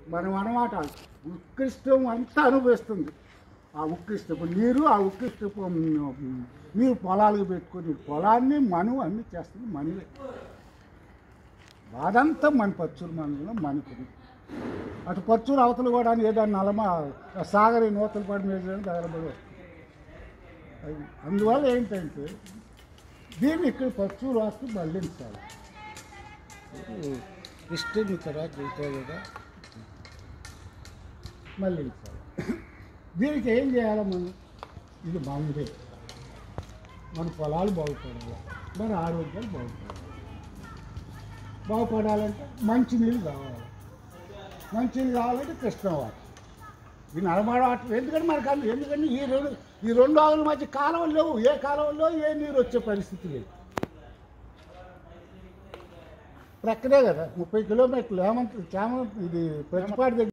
మనం అనమాట ఉత్కృష్టం అంతా అనుభవిస్తుంది ఆ ఉత్కృష్టపు నీరు ఆ ఉత్కృష్టపు ఉమ్, నీరు పొలాలకు పెట్టుకొని పొలాన్ని మనం అన్ని చేస్తుంది మనమే బాధంతా మన పచ్చూరు మనలో మనకుని అటు పచ్చూరు అవతల కూడా ఏదన్నా నలమ సాగరి నూతల పడి మీద తగలబడి వస్తుంది అది అందువల్ల ఏంటంటే దీన్ని ఇక్కడ పచ్చూరు వాస్తు మళ్ళించాలి ఇష్టం తర్వాత చూసుకోలేదా మళ్ళించాలి దీనికి ఏం చేయాలి మనం ఇది మామూలే మన పొలాలు బాగుపడాలి మన ఆరోగ్యాలు బాగుపడాలి బాగుపడాలంటే మంచినీళ్ళు కావాలి మంచినీళ్ళు కావాలంటే కృష్ణ వాటర్ ఈ నలమాడ వాటర్ ఎందుకంటే మనకు అందు ఎందుకంటే ఈ రెండు ఈ రెండు ఆవుల మధ్య కాలువలు లేవు ఏ కాలువలో ఏ నీరు వచ్చే పరిస్థితి లేదు ప్రక్కనే కదా ముప్పై కిలోమీటర్లు హేమంత్ చామంత్ ఇది ప్రతిపాటి దగ్గర